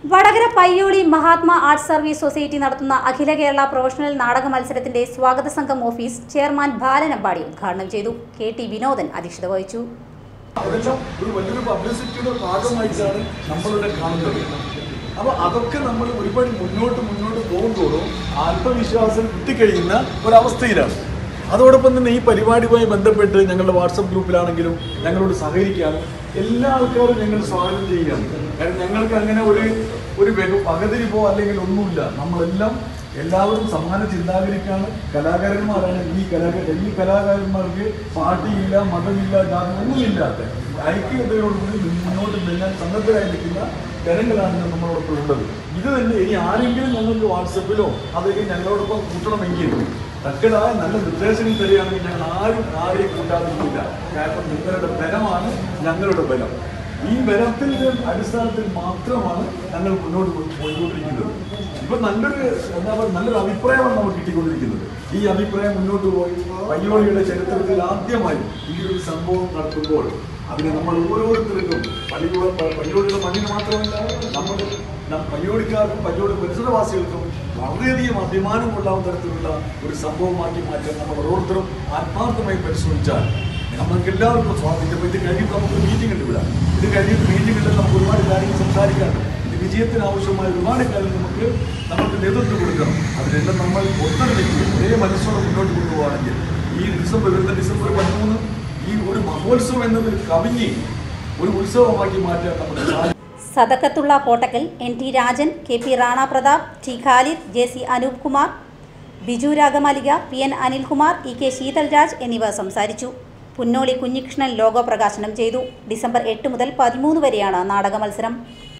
Vadakara Payyoli Mahatma arts service society നടത്തുന്ന Akhila Kerala professional നാടക മത്സരത്തിന്റെ സ്വാഗത സംഘം ഓഫീസ് ചെയർമാൻ ബാലനമ്പാടി ഉദ്ഘാടനം ചെയ്തു കെ ടി വിനോദൻ അധ്യക്ഷത വഹിച്ചു അതെല്ലാം ഒരു വലിയൊരു പബ്ലിസിറ്റിയുടെ ഭാഗമായിട്ടാണ് നമ്മളിവിടെ കാണുന്നത് അപ്പൊ അതൊക്കെ നമ്മൾ ഒരുപാട് മുന്നോട്ട് മുന്നോട്ട് പോകുമ്പോഴും ആത്മവിശ്വാസം കിട്ടിക്കഴിയുന്ന ഒരവസ്ഥയിലാണ് അതോടൊപ്പം തന്നെ ഈ പരിപാടിയുമായി ബന്ധപ്പെട്ട് ഞങ്ങളുടെ വാട്സപ്പ് ഗ്രൂപ്പിലാണെങ്കിലും ഞങ്ങളോട് സഹകരിക്കാനും എല്ലാ ആൾക്കാരും ഞങ്ങൾ സ്വാഗതം ചെയ്യുകയാണ് കാരണം ഞങ്ങൾക്ക് അങ്ങനെ ഒരു ഒരു വെക- പകതിരിപ്പോ അല്ലെങ്കിൽ ഒന്നുമില്ല നമ്മളെല്ലാം എല്ലാവരും സമാന ചിന്താഗതിക്കാണ് കലാകാരന്മാരാണ് ഈ കലാകാര ഈ കലാകാരന്മാർക്ക് പാർട്ടിയില്ല മതമില്ല ജാതി ഒന്നുമില്ലാത്ത ഐക്യതയോടുകൂടി മുന്നോട്ട് നീങ്ങാൻ സന്നദ്ധരായി നിൽക്കുന്ന ജനങ്ങളാണ് ഇന്ന് നമ്മളോടൊപ്പം ഉള്ളത് ഇത് തന്നെ ഇനി ആരെങ്കിലും ഞങ്ങൾക്ക് വാട്സപ്പിലോ അല്ലെങ്കിൽ ഞങ്ങളോടൊപ്പം കൂട്ടണമെങ്കിൽ തക്കതായ നല്ല നിർദ്ദേശങ്ങൾ തരികയാണെങ്കിൽ ഞങ്ങൾ ആരും ആരെയും കൂട്ടാതിരിക്കില്ല കാരണം നിങ്ങളുടെ ബലമാണ് ഞങ്ങളുടെ ബലം ഈ ബലത്തിന്റെ അടിസ്ഥാനത്തിൽ മാത്രമാണ് ഞങ്ങൾ മുന്നോട്ട് പോ- പോയിക്കൊണ്ടിരിക്കുന്നത് ഇപ്പൊ നല്ലൊരു എന്താ പറയുക നല്ലൊരു അഭിപ്രായമാണ് നമുക്ക് കിട്ടിക്കൊണ്ടിരിക്കുന്നത് ഈ അഭിപ്രായം മുന്നോട്ട് പോയി പയ്യോളിയുടെ ചരിത്രത്തിൽ ആദ്യമായി ഈ ഒരു സംഭവം നടത്തുമ്പോൾ അതിന് നമ്മൾ ഓരോരുത്തർക്കും പള്ളിയോട് പയ്യോളിയുടെ മണ്ണിന് മാത്രമല്ല നമ്മുടെ നം- പയ്യോളിക്കാർക്കും പയ്യോളി പരിസരവാസികൾക്കും വളരെയധികം അഭിമാനം കൊള്ളാവുന്ന തരത്തിലുള്ള ഒരു സംഭവമാക്കി മാറ്റാൻ നമ്മൾ ഓരോരുത്തരും ആത്മാർത്ഥമായി പരിശ്രമിച്ചാൽ നമുക്ക് എല്ലാവർക്കും സ്വാധീനം ഇത് കഴിഞ്ഞിട്ട് നമുക്ക് മീറ്റിംഗ് ഉണ്ട് ഇവിടെ ഇത് കഴിഞ്ഞിട്ട് മീറ്റിംഗ് ഉണ്ടെങ്കിൽ നമുക്ക് ഒരുപാട് കാര്യങ്ങൾ സംസാരിക്കാനുണ്ട് ഇത് വിജയത്തിന് ആവശ്യമായ ഒരുപാട് കാര്യങ്ങൾ നമുക്ക് നമുക്ക് നേതൃത്വം കൊടുക്കണം അതിനെല്ലാം നമ്മൾ ഒത്തൊരുമിച്ച് ഒരേ മനസ്സോടെ മുന്നോട്ട് കൊണ്ടുപോകുകയാണെങ്കിൽ ഈ ഡിസംബർ വരുന്ന ഡിസംബർ പതിമൂന്ന് ഈ ഒരു മഹോത്സവം എന്നത് കവിഞ്ഞ് ഒരു ഉത്സവമാക്കി മാറ്റാൻ നമുക്ക് സാധിക്കും Sadakkathulla Kottakkal N T Rajan K P Rana Pratap T Khalid J C Anoop Kumar Biju Ragamalika P N Anilkumar E K Sheethal Raj എന്നിവർ സംസാരിച്ചു പുന്നോളി കുഞ്ഞികൃഷ്ണൻ ലോഗോ പ്രകാശനം ചെയ്തു ഡിസംബർ എട്ട് മുതൽ പതിമൂന്ന് വരെയാണ് നാടക മത്സരം